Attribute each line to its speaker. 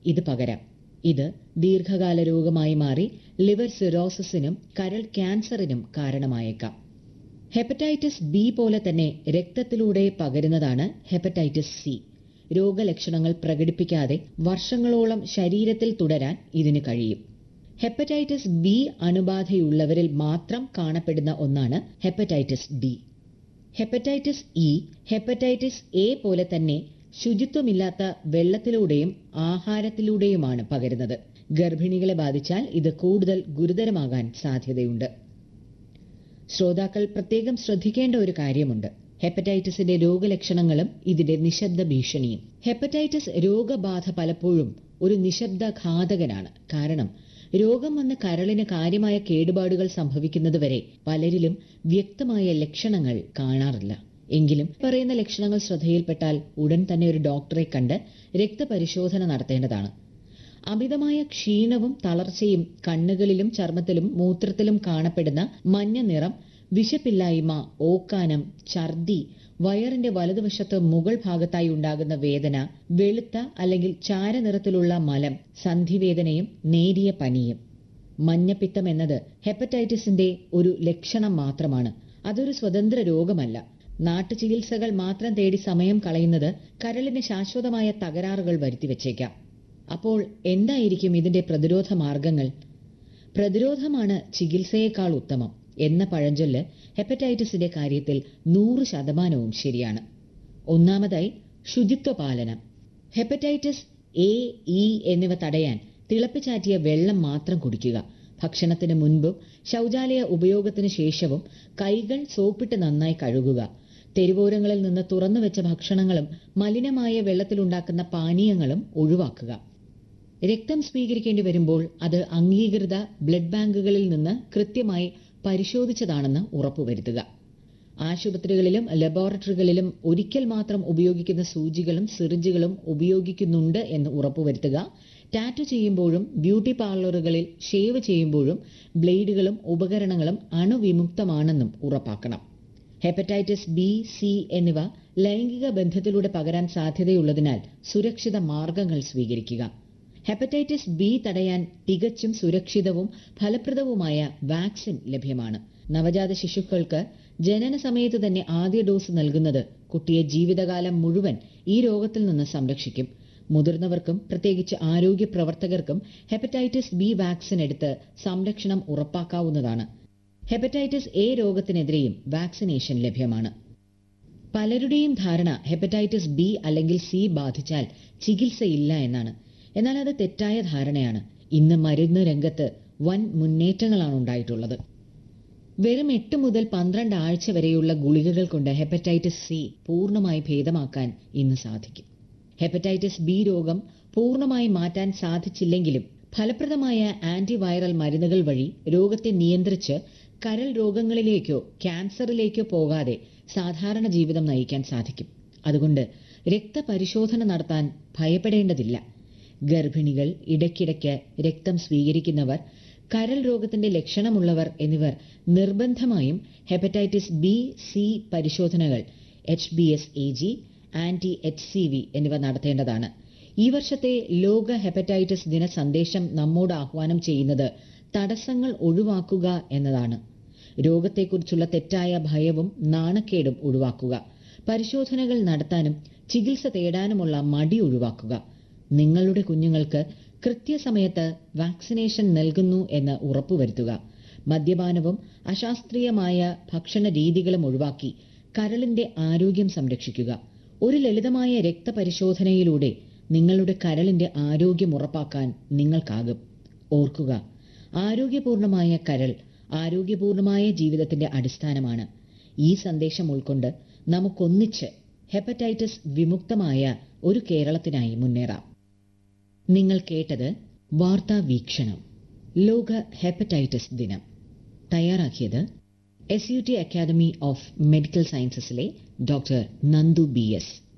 Speaker 1: ഇത് പകരാം ഇത് ദീർഘകാല രോഗമായി മാറി ലിവർ സിറോസിസിനും കരൾ ക്യാൻസറിനും കാരണമായേക്കാം ഹെപ്പറ്റൈറ്റിസ് ബി പോലെ തന്നെ രക്തത്തിലൂടെ പകരുന്നതാണ് ഹെപ്പറ്റൈറ്റിസ് സി രോഗലക്ഷണങ്ങൾ പ്രകടിപ്പിക്കാതെ വർഷങ്ങളോളം ശരീരത്തിൽ തുടരാൻ ഇതിന് കഴിയും ഹെപ്പറ്റൈറ്റിസ് ബി അണുബാധയുള്ളവരിൽ മാത്രം കാണപ്പെടുന്ന ഒന്നാണ് hepatitis D hepatitis E hepatitis A പോലെ തന്നെ ശുചിത്വമില്ലാത്ത വെള്ളത്തിലൂടെയും ആഹാരത്തിലൂടെയുമാണ് പകരുന്നത് ഗർഭിണികളെ ബാധിച്ചാൽ ഇത് കൂടുതൽ ഗുരുതരമാകാൻ സാധ്യതയുണ്ട് ശ്രോതാക്കൾ പ്രത്യേകം ശ്രദ്ധിക്കേണ്ട ഒരു കാര്യമുണ്ട് ഹെപ്പറ്റൈറ്റിസിന്റെ രോഗലക്ഷണങ്ങളും ഇതിന്റെ നിശബ്ദ ഭീഷണിയും ഹെപ്പറ്റൈറ്റിസ് രോഗബാധ പലപ്പോഴും ഒരു നിശബ്ദ ഘാതകനാണ് കാരണം രോഗം വന്ന് കരളിന് കാര്യമായ കേടുപാടുകൾ സംഭവിക്കുന്നതുവരെ പലരിലും വ്യക്തമായ ലക്ഷണങ്ങൾ കാണാറില്ല എങ്കിലും പറയുന്ന ലക്ഷണങ്ങൾ ശ്രദ്ധയിൽപ്പെട്ടാൽ ഉടൻ തന്നെ ഒരു ഡോക്ടറെ കണ്ട് രക്തപരിശോധന നടത്തേണ്ടതാണ് അമിതമായ ക്ഷീണവും തളർച്ചയും കണ്ണുകളിലും ചർമ്മത്തിലും മൂത്രത്തിലും കാണപ്പെടുന്ന മഞ്ഞ നിറം വിശപ്പില്ലായ്മ ഓക്കാനം ഛർദി വയറിന്റെ വലതുവശത്ത് മുകൾ ഭാഗത്തായി ഉണ്ടാകുന്ന വേദന വെളുത്ത അല്ലെങ്കിൽ ചാരനിറത്തിലുള്ള മലം സന്ധിവേദനയും നേരിയ പനിയും മഞ്ഞപ്പിത്തം എന്നത് ഹെപ്പറ്റൈറ്റിസിന്റെ ഒരു ലക്ഷണം മാത്രമാണ് അതൊരു സ്വതന്ത്ര രോഗമല്ല നാട്ടുചികിത്സകൾ മാത്രം തേടി സമയം കളയുന്നത് കരളിന് ശാശ്വതമായ തകരാറുകൾ വരുത്തിവെച്ചേക്കാം അപ്പോൾ എന്തായിരിക്കും ഇതിന്റെ പ്രതിരോധ മാർഗങ്ങൾ പ്രതിരോധമാണ് ചികിത്സയേക്കാൾ ഉത്തമം എന്ന പഴഞ്ചൊല്ല് ഹെപ്പറ്റൈറ്റിസിന്റെ കാര്യത്തിൽ നൂറ് ശതമാനവും ശരിയാണ് ഒന്നാമതായി ശുചിത്വ പാലനം ഹെപ്പറ്റൈറ്റിസ് എ ഇ എന്നിവ തടയാൻ തിളപ്പിച്ചാറ്റിയ വെള്ളം മാത്രം കുടിക്കുക ഭക്ഷണത്തിന് മുൻപും ശൗചാലയ ഉപയോഗത്തിന് ശേഷവും കൈകൾ സോപ്പിട്ട് നന്നായി കഴുകുക തെരുവോരങ്ങളിൽ നിന്ന് തുറന്നുവെച്ച ഭക്ഷണങ്ങളും മലിനമായ വെള്ളത്തിലുണ്ടാക്കുന്ന പാനീയങ്ങളും ഒഴിവാക്കുക രക്തം സ്വീകരിക്കേണ്ടി വരുമ്പോൾ അത് അംഗീകൃത ബ്ലഡ് ബാങ്കുകളിൽ നിന്ന് കൃത്യമായി പരിശോധിച്ചതാണെന്ന് ഉറപ്പുവരുത്തുക ആശുപത്രികളിലും ലബോറട്ടറികളിലും ഒരിക്കൽ മാത്രം ഉപയോഗിക്കുന്ന സൂചികളും സിറിഞ്ചുകളും ഉപയോഗിക്കുന്നുണ്ട് എന്ന് ഉറപ്പുവരുത്തുക ടാറ്റു ചെയ്യുമ്പോഴും ബ്യൂട്ടി പാർലറുകളിൽ ഷേവ് ചെയ്യുമ്പോഴും ബ്ലേഡുകളും ഉപകരണങ്ങളും അണുവിമുക്തമാണെന്നും ഉറപ്പാക്കണം ഹെപ്പറ്റൈറ്റിസ് ബി സി എന്നിവ ലൈംഗിക ബന്ധത്തിലൂടെ പകരാൻ സാധ്യതയുള്ളതിനാൽ സുരക്ഷിത മാർഗങ്ങൾ സ്വീകരിക്കുക ഹെപ്പറ്റൈറ്റിസ് ബി തടയാൻ തികച്ചും സുരക്ഷിതവും ഫലപ്രദവുമായ വാക്സിൻ ലഭ്യമാണ് നവജാത ശിശുക്കൾക്ക് ജനന സമയത്ത് തന്നെ ആദ്യ ഡോസ് നൽകുന്നത് കുട്ടിയെ ജീവിതകാലം മുഴുവൻ ഈ രോഗത്തിൽ നിന്ന് സംരക്ഷിക്കും മുതിർന്നവർക്കും പ്രത്യേകിച്ച് ആരോഗ്യ പ്രവർത്തകർക്കും ഹെപ്പറ്റൈറ്റിസ് ബി വാക്സിൻ എടുത്ത് സംരക്ഷണം ഉറപ്പാക്കാവുന്നതാണ് ഹെപ്പറ്റൈറ്റിസ് എ രോഗത്തിനെതിരെയും വാക്സിനേഷൻ ലഭ്യമാണ് പലരുടെയും ധാരണ ഹെപ്പറ്റൈറ്റിസ് ബി അല്ലെങ്കിൽ സി ബാധിച്ചാൽ ചികിത്സയില്ല എന്നാണ് എന്നാൽ അത് തെറ്റായ ധാരണയാണ് ഇന്ന് മരുന്ന് രംഗത്ത് വൻ മുന്നേറ്റങ്ങളാണ് ഉണ്ടായിട്ടുള്ളത് വെറും എട്ട് മുതൽ പന്ത്രണ്ട് ആഴ്ച വരെയുള്ള ഗുളികകൾ കൊണ്ട് ഹെപ്പറ്റൈറ്റിസ് സി പൂർണ്ണമായി ഭേദമാക്കാൻ ഇന്ന് സാധിക്കും ഹെപ്പറ്റൈറ്റിസ് ബി രോഗം പൂർണ്ണമായി മാറ്റാൻ സാധിച്ചില്ലെങ്കിലും ഫലപ്രദമായ ആന്റിവൈറൽ മരുന്നുകൾ വഴി രോഗത്തെ നിയന്ത്രിച്ച് കരൾ രോഗങ്ങളിലേക്കോ ക്യാൻസറിലേക്കോ പോകാതെ സാധാരണ ജീവിതം നയിക്കാൻ സാധിക്കും അതുകൊണ്ട് രക്തപരിശോധന നടത്താൻ ഭയപ്പെടേണ്ടതില്ല ഗർഭിണികൾ ഇടയ്ക്കിടയ്ക്ക് രക്തം സ്വീകരിക്കുന്നവർ കരൾ രോഗത്തിന്റെ ലക്ഷണമുള്ളവർ എന്നിവർ നിർബന്ധമായും ഹെപ്പറ്റൈറ്റിസ് ബി സി പരിശോധനകൾ H B S A G anti H C V എന്നിവ നടത്തേണ്ടതാണ് ഈ വർഷത്തെ ലോക ഹെപ്പറ്റൈറ്റിസ് ദിന സന്ദേശം നമ്മോട് ആഹ്വാനം ചെയ്യുന്നത് തടസ്സങ്ങൾ ഒഴിവാക്കുക എന്നതാണ് രോഗത്തെക്കുറിച്ചുള്ള തെറ്റായ ഭയവും നാണക്കേടും ഒഴിവാക്കുക പരിശോധനകൾ നടത്താനും ചികിത്സ തേടാനുമുള്ള മടി ഒഴിവാക്കുക നിങ്ങളുടെ കുഞ്ഞുങ്ങൾക്ക് കൃത്യസമയത്ത് വാക്സിനേഷൻ നൽകുന്നു എന്ന് ഉറപ്പുവരുത്തുക മദ്യപാനവും അശാസ്ത്രീയമായ ഭക്ഷണ രീതികളും ഒഴിവാക്കി കരളിന്റെ ആരോഗ്യം സംരക്ഷിക്കുക ഒരു ലളിതമായ രക്തപരിശോധനയിലൂടെ നിങ്ങളുടെ കരളിന്റെ ആരോഗ്യം ഉറപ്പാക്കാൻ നിങ്ങൾക്കാകും ഓർക്കുക ആരോഗ്യപൂർണമായ കരൾ ആരോഗ്യപൂർണമായ ജീവിതത്തിന്റെ അടിസ്ഥാനമാണ് ഈ സന്ദേശം ഉൾക്കൊണ്ട് നമുക്കൊന്നിച്ച് ഹെപ്പറ്റൈറ്റിസ് വിമുക്തമായ ഒരു കേരളത്തിനായി മുന്നേറാം നിങ്ങൾ കേട്ടത് വാർത്താ വീക്ഷണം ലോക ഹെപ്പറ്റൈറ്റിസ് ദിനം തയ്യാറാക്കിയത് S U T academy of medical സയൻസസിലെ ഡോക്ടർ നന്ദു ബി എസ്